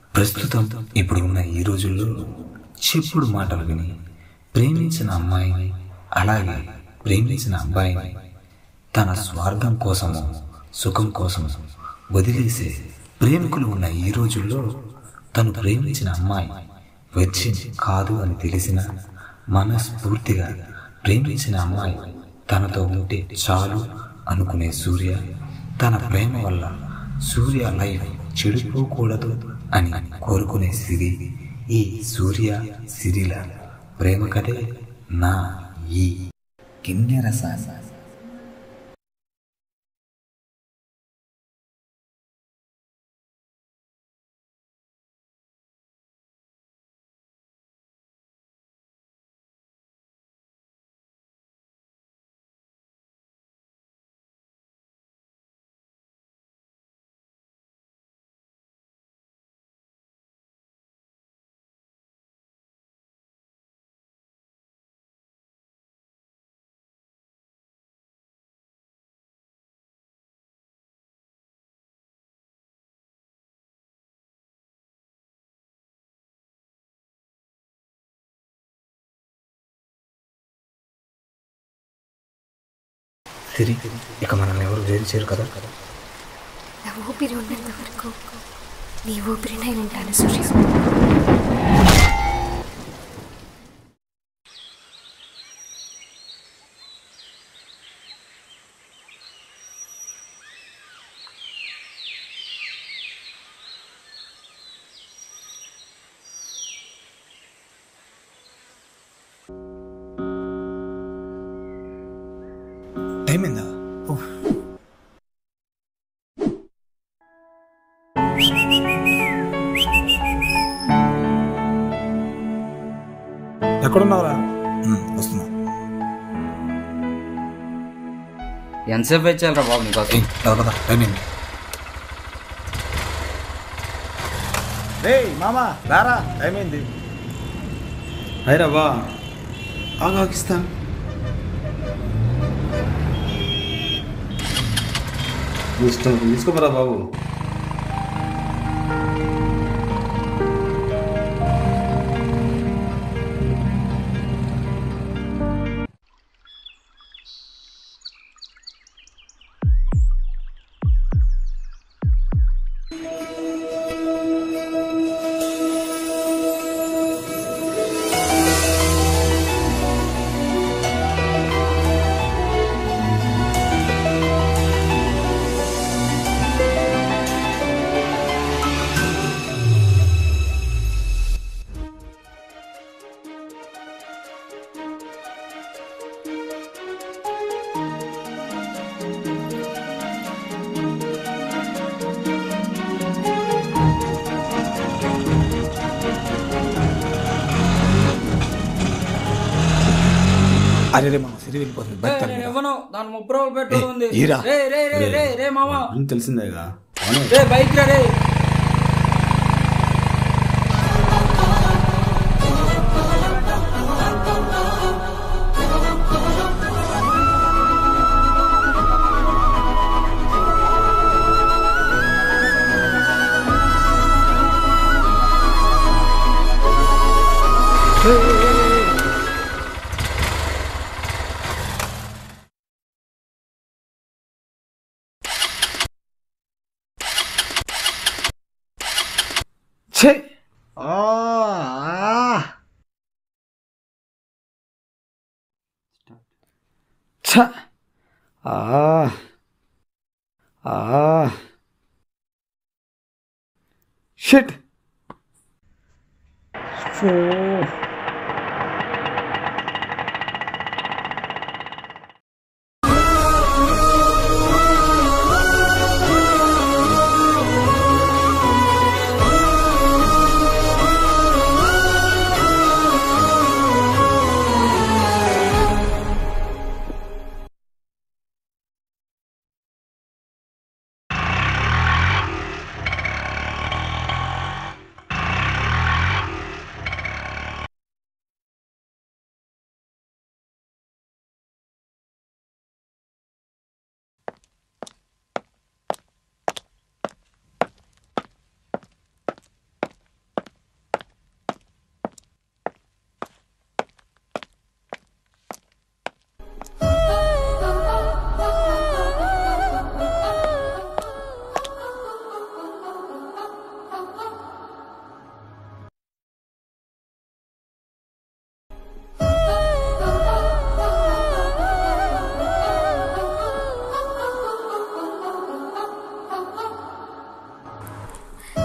ప్రస్తుతం ఇప్పుడు ఉన్న ఈ రోజుల్లో చెప్పుడు మాటలు విని ప్రేమించిన అమ్మాయిని అలాగే ప్రేమించిన అబ్బాయిని తన స్వార్థం కోసము సుఖం కోసము వదిలేసే ప్రేమికులు ఉన్న ఈ రోజుల్లో తను ప్రేమించిన అమ్మాయి వచ్చి కాదు అని తెలిసిన మనస్ఫూర్తిగా ప్రేమించిన అమ్మాయి తనతో ఉంటే చాలు అనుకునే సూర్య తన ప్రేమ వల్ల సూర్య లైఫ్ చెడిపోకూడదు అని కోరుకునే సిరి ఈ సూర్య సిరిల ప్రేమ కథే నా ఈ కిన్నెర సాస సిరి ఇక మనల్ని ఎవరు వేరు చేయరు కదా నా ఊపిరి ఉన్నంత వరకు నీ ఊపిరినై ఉంటాను సూర్య టైం ఏందా ఎక్కడున్నావురా వస్తున్నా ఎంతసేపు వచ్చారా బాబు నీకోసం ఏయ్, రా పద, టైం ఏంది రే మామా రారా టైం అయింది అయిరా బా ఆగాకిస్తా ఇష్టం తీసుకోమరా బాబు అరే రే మామ సిరి వెళ్ళిపోతుంది బయట తరగదు. నేను ఇవ్వను దాని ముప్పై రూపాయలు పెట్రోల్ ఉంది ఏ, ఈరా. రే రే రే రే రే మామ తెలిసిందేగా అవును రే బైక్ రా రే ఛే ఆ, ఆ. ఛ. ఆ. ఆ. షిట్ ఓ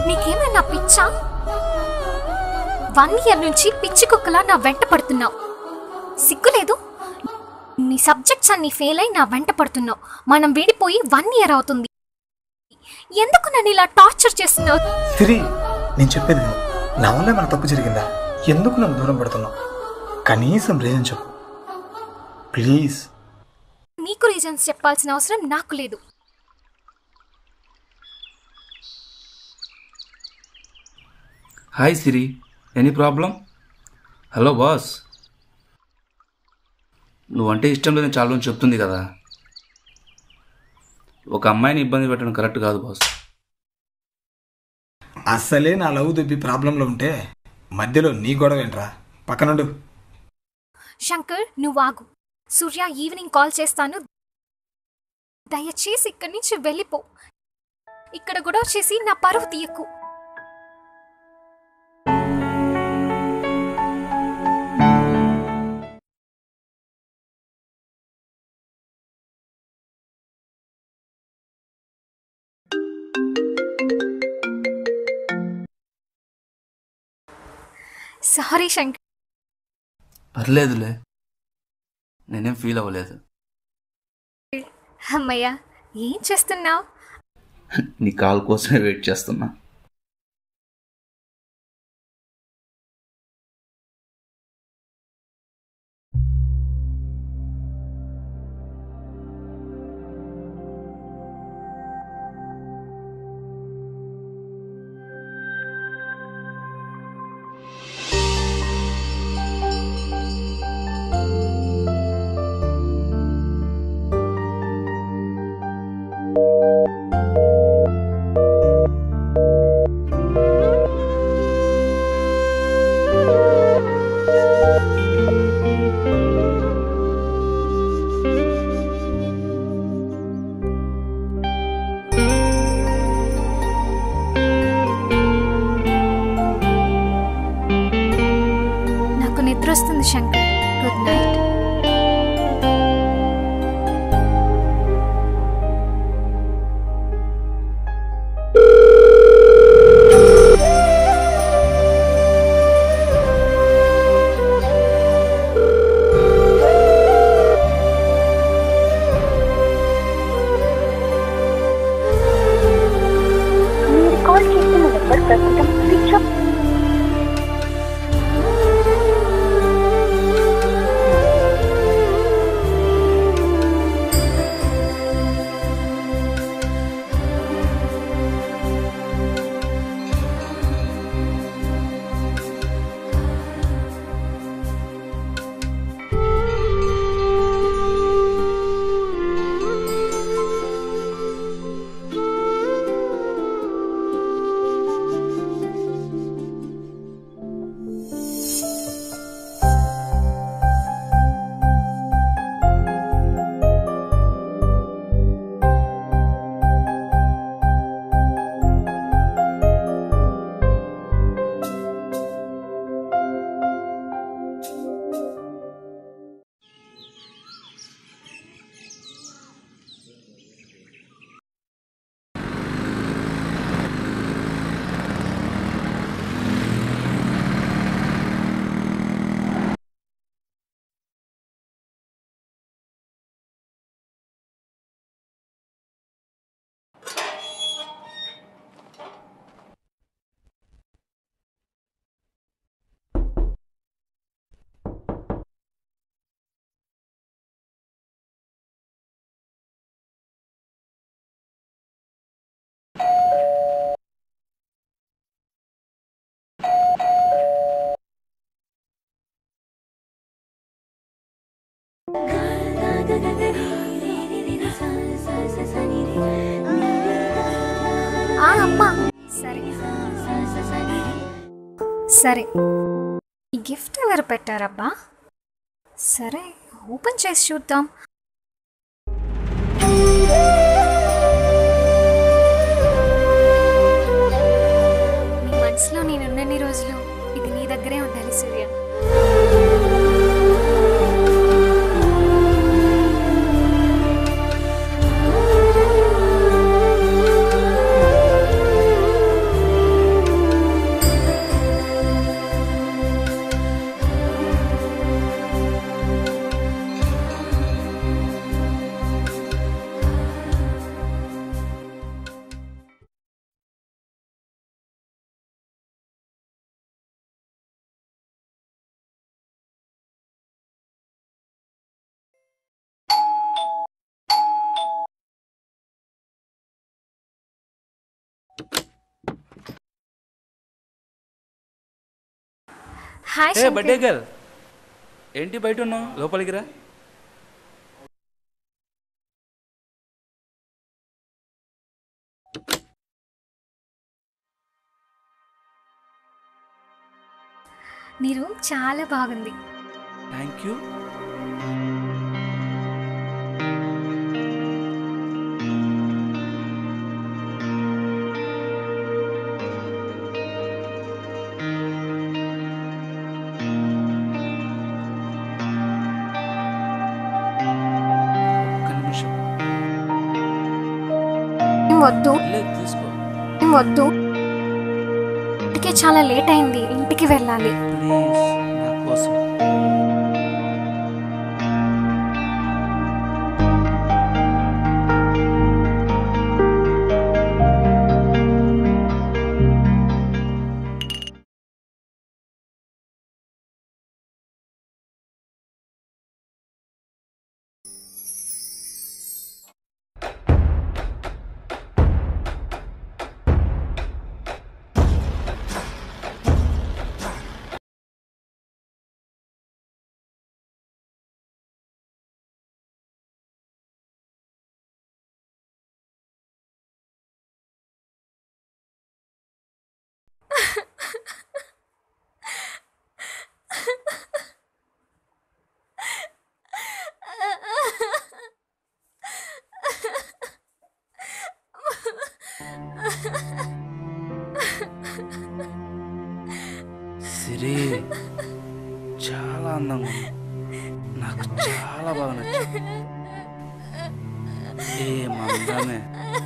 నీకేమైనా పిచ్చా వన్ ఇయర్ నుంచి పిచ్చి కుక్కలా నా వెంట పడుతున్నావు సిగ్గులేదు నీ సబ్జెక్ట్స్ అన్ని ఫెయిల్ అయి నా వెంట పడుతున్నావు మనం విడిపోయి వన్ ఇయర్ అవుతుంది ఎందుకు నన్ను ఇలా టార్చర్ చేస్తున్నావు సిరి నేను చెప్పేది విను నా వల్ల మన తప్పు జరిగిందా ఎందుకు నన్ను దూరం పెడుతున్నావు కనీసం రీజన్ చెప్పు ప్లీజ్ నీకు రీజన్స్ చెప్పాల్సిన అవసరం నాకు లేదు hi Siri any problem hello boss నువ్వంటే ఇష్టం లేదని చాలా రోజులు చెప్తుంది కదా ఒక అమ్మాయిని ఇబ్బంది పెట్టడం కరెక్ట్ కాదు బాస్ అసలే నా లవ్ దుబ్బి ప్రాబ్లంలో ఉంటే మధ్యలో నీ గొడవ ఏంట్రా పక్కనుండు శంకర్ నువ్వు ఆగు సూర్య ఈవినింగ్ కాల్ చేస్తాను దయచేసి ఇక్కడి నుంచి వెళ్ళిపో ఇక్కడ గొడవ చేసి నా పరువు తీయకు సారీ శంకర్ పర్లేదులే నేనేం ఫీల్ అవ్వలేదు అమ్మయ్య ఏం చేస్తున్నావు నీ కాల్ కోసమే వెయిట్ చేస్తున్నా నాకు నిద్ర వస్తుంది శంకర్ గుడ్ నైట్ మీరు కాల్ చేస్తున్న నెంబర్ ప్రస్తుతం స్విచ్ ఆఫ్ ఆ అమ్మా సరే సరే ఈ గిఫ్ట్ ఎవరు పెట్టారబ్బా సరే ఓపెన్ చేసి చూద్దాం నీ మనసులో నేనున్నన్ని రోజులు ఇది నీ దగ్గరే ఉండాలి Surya hi hey Shankar. Birthday girl ఏంటి బయట ఉన్నావు లోపలికి రా నీ రూమ్ చాలా బాగుంది థ్యాంక్ యూ ఒక్క నిమిషం ఏం వద్దు లేదు తీసుకో ఏం వద్దు ఇంటికి చాలా లేట్ అయింది ఇంటికి వెళ్ళాలి ప్లీజ్ నా కోసం సిరి చాలా అందంగా ఉంది నాకు చాలా బాగా నచ్చింది ఏ మందమే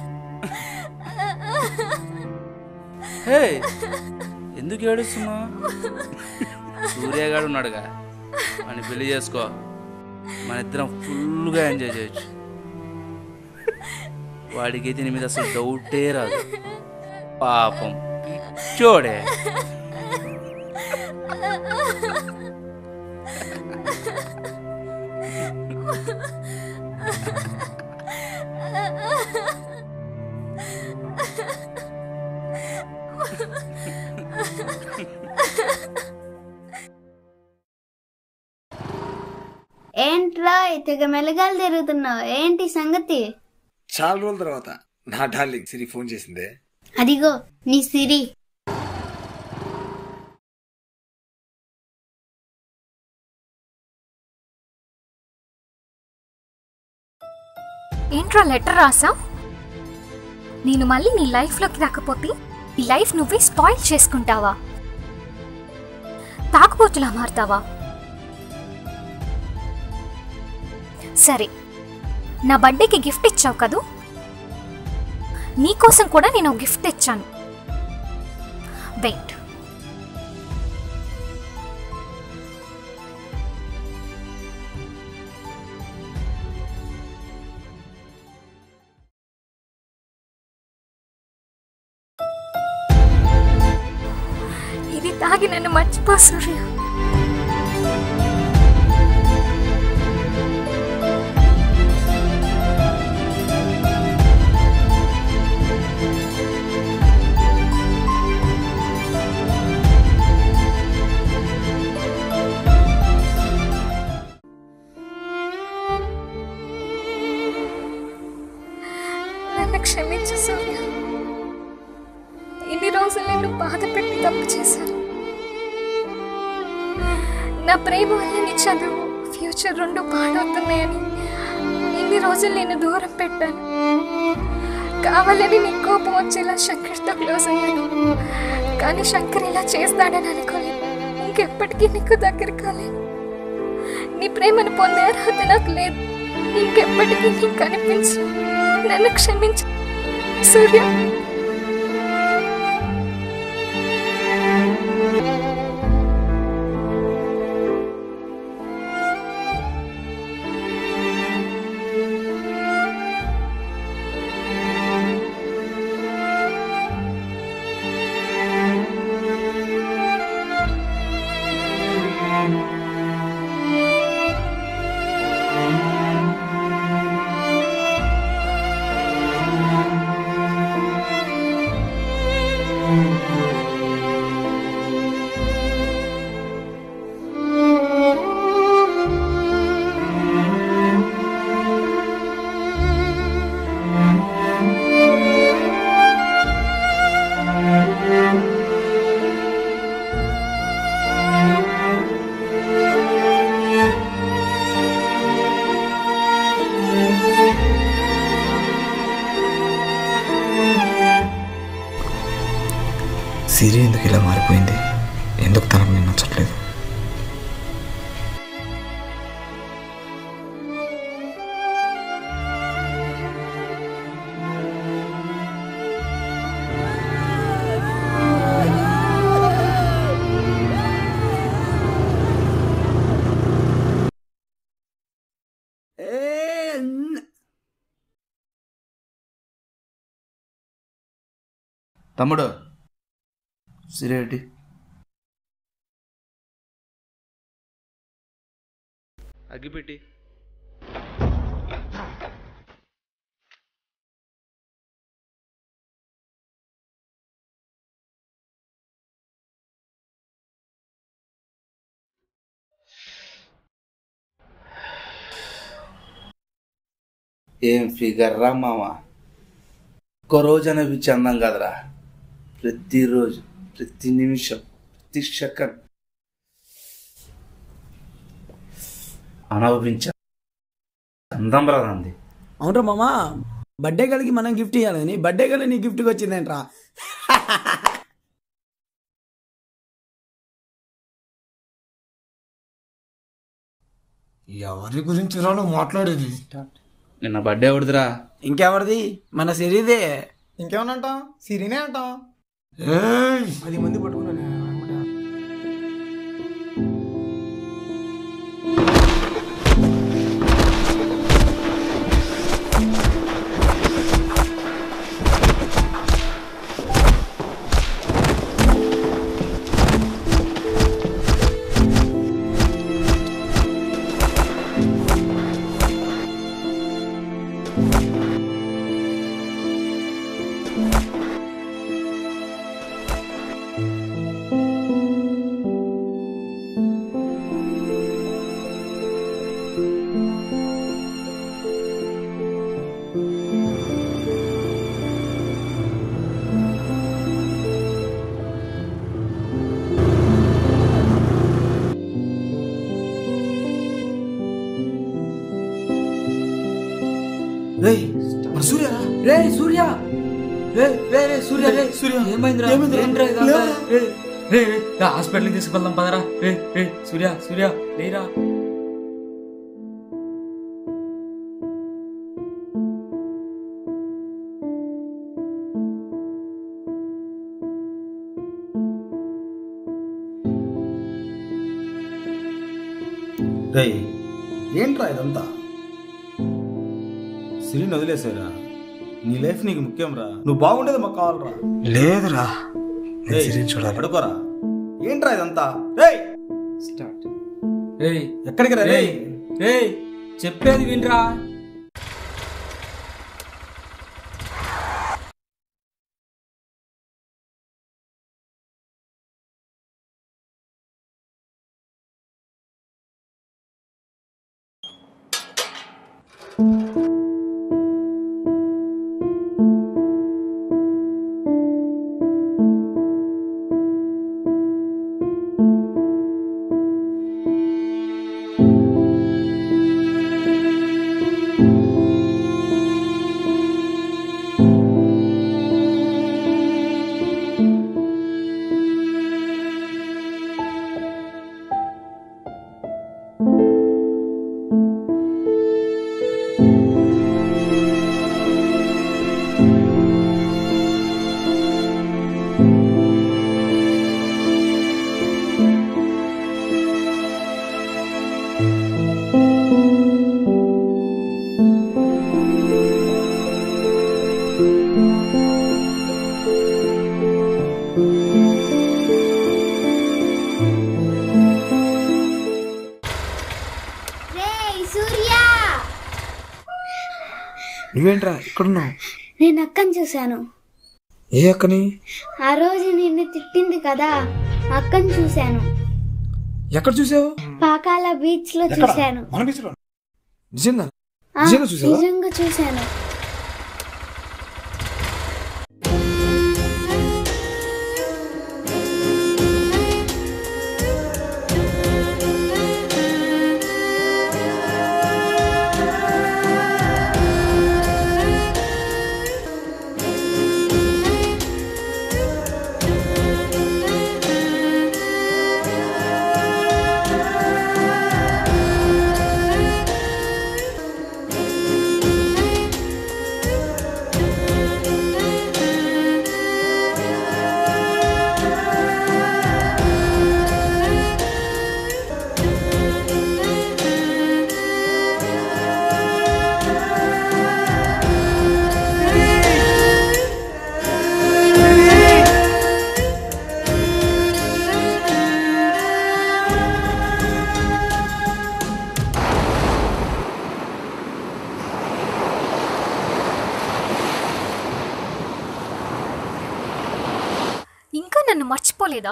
హే ఎందుకు ఏడుస్తున్నావు సూర్యగాడు ఉన్నాడుగా మన పెళ్లి చేసుకో మన ఇద్దరం ఫుల్గా ఎంజాయ్ చేయొచ్చు వాడికైతే నీ మీద అసలు డౌటే రాదు పాపం చూడే ఏంట్రా తెగ మెలగాలు తిరుగుతున్నావు ఏంటి సంగతి చాలా రోజుల తర్వాత నా డార్లింగ్ సిరి ఫోన్ చేసిందే అదిగో నీ సిరి ఏంట్రా లెటర్ రాసా నేను మళ్ళీ నీ లైఫ్లోకి రాకపోతే నీ లైఫ్ నువ్వే స్పాయిల్ చేసుకుంటావా తాగుబోతులా మారుతావా సరే నా బర్త్డేకి గిఫ్ట్ ఇచ్చావు కదూ నీకోసం కూడా నేను ఒక గిఫ్ట్ తెచ్చాను వెయిట్ ఇది తాగి నన్ను మర్చిపో సూర్య నన్ను క్షమించు సూర్య ఇన్ని రోజులు నేను బాధ పెట్టి తప్పు చేశాను నా ప్రేమ వల్ల నీ చదువు ఫ్యూచర్ రెండు పాడవుతున్నాయని ఇన్ని రోజులు నేను దూరం పెట్టాను కావాలని నీ కోపం వచ్చేలా శంకర్తో క్లోజ్ అయ్యాను కానీ శంకర్ ఇలా చేస్తాడని అనుకోలేదు ఇంకెప్పటికీ నీకు దగ్గర కాలేను నీ ప్రేమను పొందే అర్హత నాకు లేదు ఇంకెప్పటికీ నీకు కనిపించు నన్ను క్షమించు సూర్య సిరి ఎందుకు ఇలా మారిపోయింది ఎందుకు తనకు నేను నచ్చట్లేదు తమ్ముడు సిరేటి అగ్గిపెట్టి ఏం ఫిగర్ రా మామ ఒక్క రోజు అనిపించి అందం కదరా ప్రతిరోజు ప్రతి నిమిషం ప్రతి సెకండ్ అనుభవించ అందం రాదండి అవునరా మామా బర్త్డే గడికి మనం గిఫ్ట్ ఇవ్వాలని బర్త్డే గడి నీ గిఫ్ట్కి వచ్చిందేంట్రా ఎవరి గురించి రాను మాట్లాడేది నిన్న బర్త్డే ఎవడిదిరా ఇంకెవరిది మన సిరిదే ఇంకేమన్నా సిరినే అంటాం పది మంది పట్టుకున్నాను రేయ్ మన సూర్య రే సూర్య రే రే రే సూర్య రే సూర్య ఏమైందిరా ఏంట్రా ఇదంతా? రే రే రే హాస్పిటల్కి తీసుకువెళ్దాం పదరా రే రే సూర్య సూర్య లేరా రేయ్ ఏంట్రా ఇదంతా సిరిని వదిలేసారా నీ లైఫ్ నీకు ముఖ్యం రా నువ్వు బాగుండేది మాకు కావాలరా లేదురా నేను రేయ్, సిరిని చూడాలి పడుకోరా ఏంట్రా ఇదంతా రేయ్ స్టార్ట్ రేయ్ ఎక్కడికి రా రేయ్ రేయ్ చెప్పేది వినరా రేయ్ సూర్య నువ్వేంట్రా ఇక్కడున్నావు నేను అక్కని చూశాను ఏ అక్కని ఆ రోజు నిన్ను తిట్టింది కదా అక్కని చూశాను ఎక్కడ చూసావు పాకాల బీచ్ లో ఎక్కడ? చూశాను మన బీచ్ లో నిజంగా ఆ, నిజంగా చూసావా నిజంగా చూశాను ఇంకా నన్ను మర్చిపోలేదా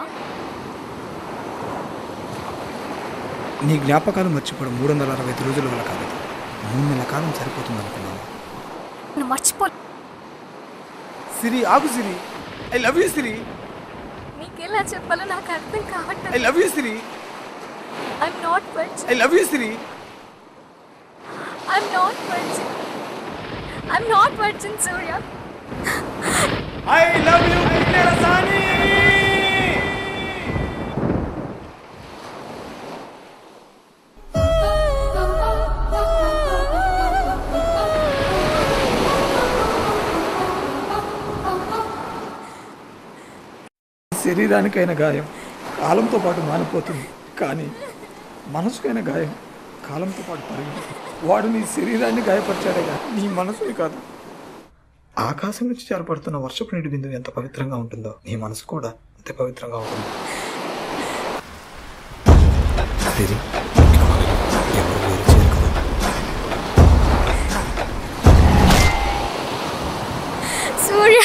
నీ జ్ఞాపకాలు మర్చిపోవడం మూడు వందల అరవై ఐదు రోజుల వల్ల కాదు మూడు నెలల కాలం సరిపోతుంది అనుకున్నాను నన్ను మర్చిపో సిరి ఆగు Siri I love you Siri నీకెలా చెప్పాలో నాకు అర్థం ఐ కావట్లేదు love you Siri I'm not virgin I love you Siri I'm not virgin I'm not virgin Surya I love you సాని శరీరానికైన గాయం కాలంతో పాటు మానిపోతుంది కానీ మనసుకైన గాయం కాలంతో పాటు పరిగె వాడు నీ శరీరాన్ని గాయపరిచాడేగా నీ మనసుని కాదు ఆకాశం నుంచి చేరపడుతున్న వర్షపు నీటి బిందువు ఎంత పవిత్రంగా ఉంటుందో నీ మనసు కూడా అంతే పవిత్రంగా ఉంటుంది సిరి, ఎవరు వేరు చేయరు కదా. సూర్య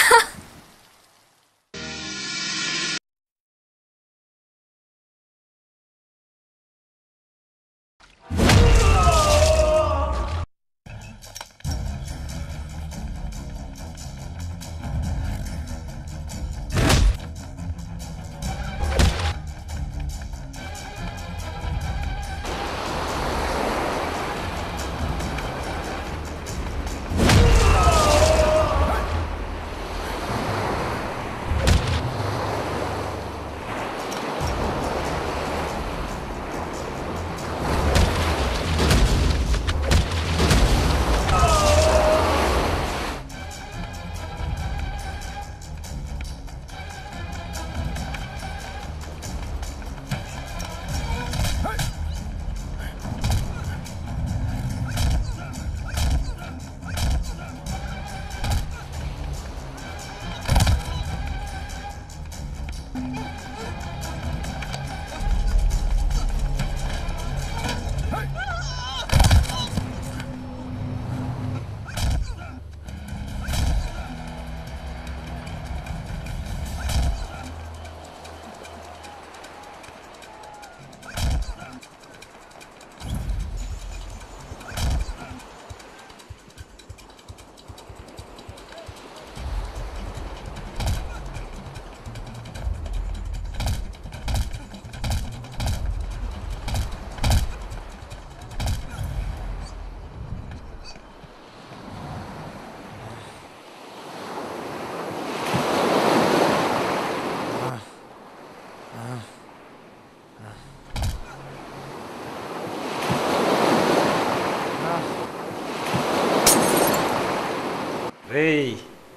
రేయ్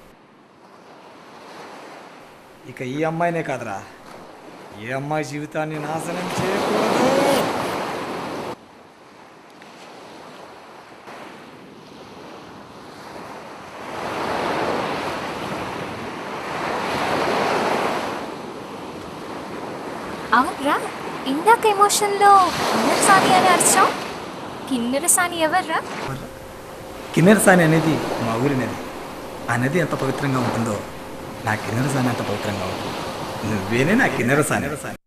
ఇక ఈ అమ్మాయినే కాదురా ఏ అమ్మాయి జీవితాన్ని నాశనం చేయకూడదు అవునరా ఇందాక ఎమోషన్లో కిన్నెర సాని అని అరిచావు కిన్నెర సాని ఎవర్రా కిన్నెర సాని అనేది మా ఊరి నది ఆ నది ఎంత పవిత్రంగా ఉంటుందో నా కిన్నెర సాని అంత పవిత్రంగా ఉంటుంది నువ్వేనే నా కిన్నెర సాని